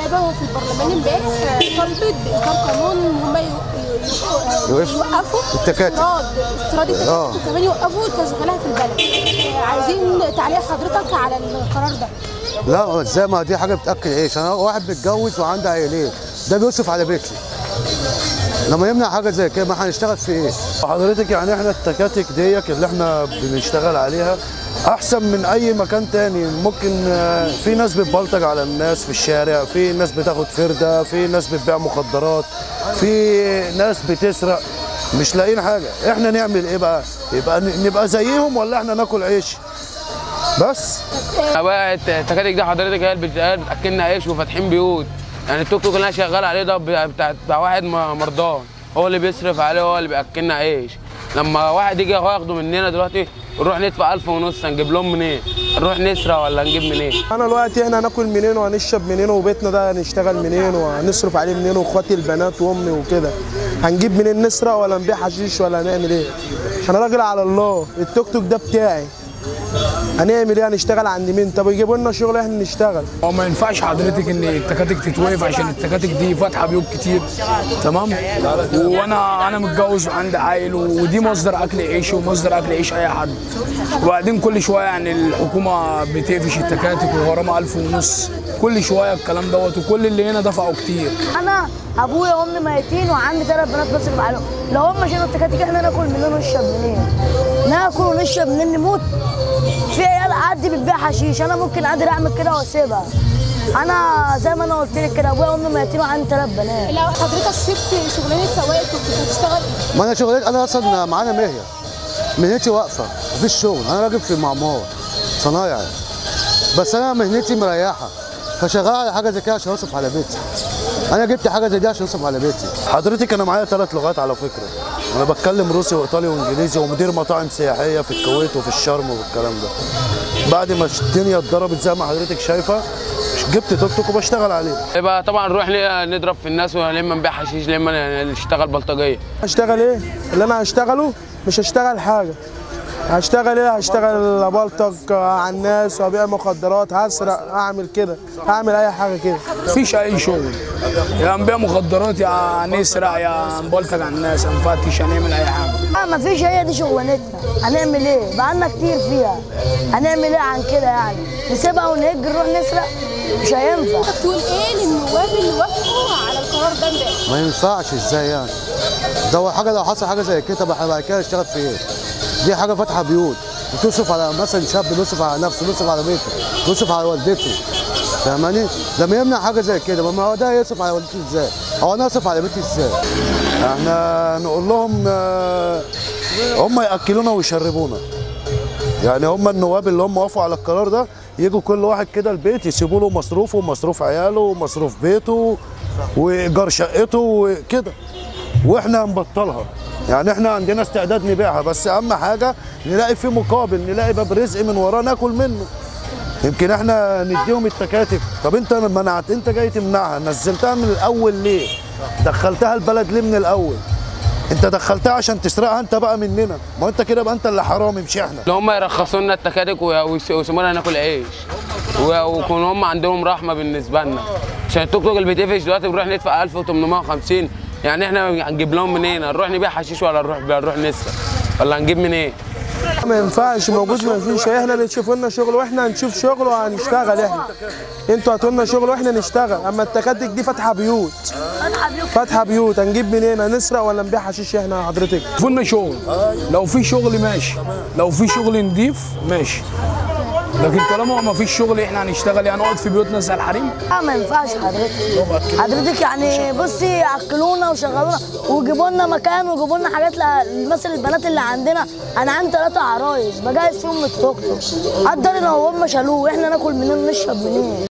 نائبهم في البرلمان امبارح طلبت باصدار قانون ان هم يوقفوا التكاتك. استيراد استيراد آه. التكاتك وكمان يوقفوا تشغيلها في البلد آه، عايزين تعليق حضرتك على القرار ده لا ازاي ما دي حاجه بتاكل عيش انا واحد متجوز وعنده عيلين ده بيصرف على بيتي لما يمنع حاجه زي كده ما هنشتغل في ايه حضرتك يعني احنا التكاتك ديت اللي احنا بنشتغل عليها احسن من اي مكان تاني ممكن آه، في ناس بتبلطج على الناس في الشارع في ناس بتاخد فرده في ناس بتبيع مخدرات في ناس بتسرق مش لاقيين حاجه احنا نعمل ايه بقى يبقى ن- نبقى زيهم ولا احنا ناكل عيش بس بقى التكاتك دي حضرتك هي اللي بت- هي اللي بتاكلنا عيش وفاتحين بيوت يعني التوك توك اللي انا شغال عليه ده بتاع, بتاع, بتاع واحد م- مرضان هو اللي بيصرف عليه هو اللي بياكلنا عيش لما واحد يجي هو ياخده مننا دلوقتي نروح ندفع 1000 ونص هنجيب لهم منين؟ نروح نسرق ولا نجيب منين؟ انا دلوقتي احنا هناكل منين وهنشرب منين وبيتنا ده هنشتغل منين وهنصرف عليه منين واخواتي البنات وامي وكده هنجيب منين نسرق ولا نبيع حشيش ولا هنعمل ايه انا راجل على الله التوك توك ده بتاعي هنعمل ايه هنشتغل عند مين طب يجيبوا لنا شغل احنا نشتغل هو ما ينفعش حضرتك ان التكاتك تتوقف عشان التكاتك دي فاتحه بيوت كتير تمام وانا انا متجوز وعندي عائل ودي مصدر اكل عيشي ومصدر اكل عيش اي حد وبعدين كل شويه يعني الحكومه بتقفش التكاتك وغرامه 1000 ونص كل شويه الكلام دوت وكل اللي هنا دفعوا كتير انا ابويا وامي ميتين وعندي ثلاث بنات بصرف عليهم لو هم شالوا التكاتك احنا ناكل منين ونشرب منين ناكل ونشرب منين نموت في عيال عادي بتبيع حشيش انا ممكن قادر اعمل كده واسيبها انا زي ما انا قلت لك كده ابويا وامي ميتين وعندي ثلاث بنات لو حضرتك سبت شغلانه سواق كنت هتشتغل ايه؟ ما انا شغلتي انا اصلا معانا مهيه مهنتي واقفه مفيش شغل انا راجل في المعمار صنايعي بس انا مهنتي مريحه فشغال على حاجه زي كده عشان اصرف على بيتي انا جبت حاجه زي دي عشان اصرف على بيتي حضرتك انا معايا ثلاث لغات على فكره انا بتكلم روسي وايطالي وانجليزي ومدير مطاعم سياحيه في الكويت وفي الشرم والكلام ده بعد ما الدنيا اتضربت زي ما حضرتك شايفه جبت توك توك وبشتغل عليه يبقى طبعا نروح ن- نضرب في الناس ولما نبيع حشيش لما نشتغل بلطجيه هشتغل ايه اللي انا هشتغله مش هشتغل حاجه هشتغل ايه هشتغل ابلطج على الناس وابيع مخدرات هسرق اعمل كده هعمل اي حاجه كده مفيش اي شغل يا نبيع مخدرات يا نسرق يا نبلطج على الناس هنفتش هنعمل اي حاجه اه مفيش هي دي شغلانتنا هنعمل ايه بقالنا كتير فيها هنعمل ايه عن كده يعني نسيبها ونهج نروح نسرق مش هينفع حضرتك تقول ايه للنواب اللي وافقوا على القرار ده امبارح؟ ما ينفعش ازاي يعني ده هو حاجه لو حصل حاجه زي كده طب احنا بعد كده نشتغل في ايه دي حاجه فاتحه بيوت بتصرف على مثلا شاب بيصرف على نفسه بيصرف على بيته بيصرف على والدته فاهماني لما يمنع حاجه زي كده ما هو ده يصرف على والدته ازاي او انا اصرف على بيتي ازاي احنا نقول لهم آه، هم ياكلونا ويشربونا يعني هم النواب اللي هم وافقوا على القرار ده يجوا كل واحد كده البيت يسيبوا له مصروفه ومصروف عياله ومصروف بيته وايجار شقته وكده واحنا هنبطلها يعني احنا عندنا استعداد نبيعها بس اهم حاجه نلاقي فيه مقابل نلاقي باب رزق من وراه ناكل منه يمكن احنا نديهم التكاتك طب انت منعت انت جاي تمنعها نزلتها من الاول ليه دخلتها البلد ليه من الاول انت دخلتها عشان تسرقها انت بقى مننا ما انت كده بقى انت اللي حرامي مش احنا اللي هم يرخصوا لنا التكاتك وي- ويس- ويسيبونا ناكل عيش و- ويكونوا هم عندهم رحمه بالنسبه لنا عشان التوك توك اللي بيتقفش دلوقتي بنروح ندفع 1850 يعني احنا هنجيب لهم منين؟ هنروح نبيع حشيش ولا نروح نروح نسرق ولا هنجيب منين؟ ما ينفعش موجود ما فيش احنا اللي تشوفوا لنا شغل واحنا هنشوف شغل وهنشتغل احنا انتوا هاتوا لنا شغل واحنا نشتغل اما التكاتك دي فاتحه بيوت فاتحه بيوت هنجيب منين هنسرق ولا نبيع حشيش احنا حضرتك فينا شغل لو في شغل ماشي لو في شغل نضيف ماشي لكن طالما ما فيش شغل احنا هنشتغل يعني نقعد في بيوتنا زي الحريم اه ما ينفعش حضرتك حضرتك يعني بصي اكلونا وشغلونا وجيبوا لنا مكان وجيبوا لنا حاجات ل- مثلا البنات اللي عندنا انا عندي ثلاثه عرايس بجهز فيهم من التوك توك قدر ان هم شالوه واحنا ناكل منين ونشرب منين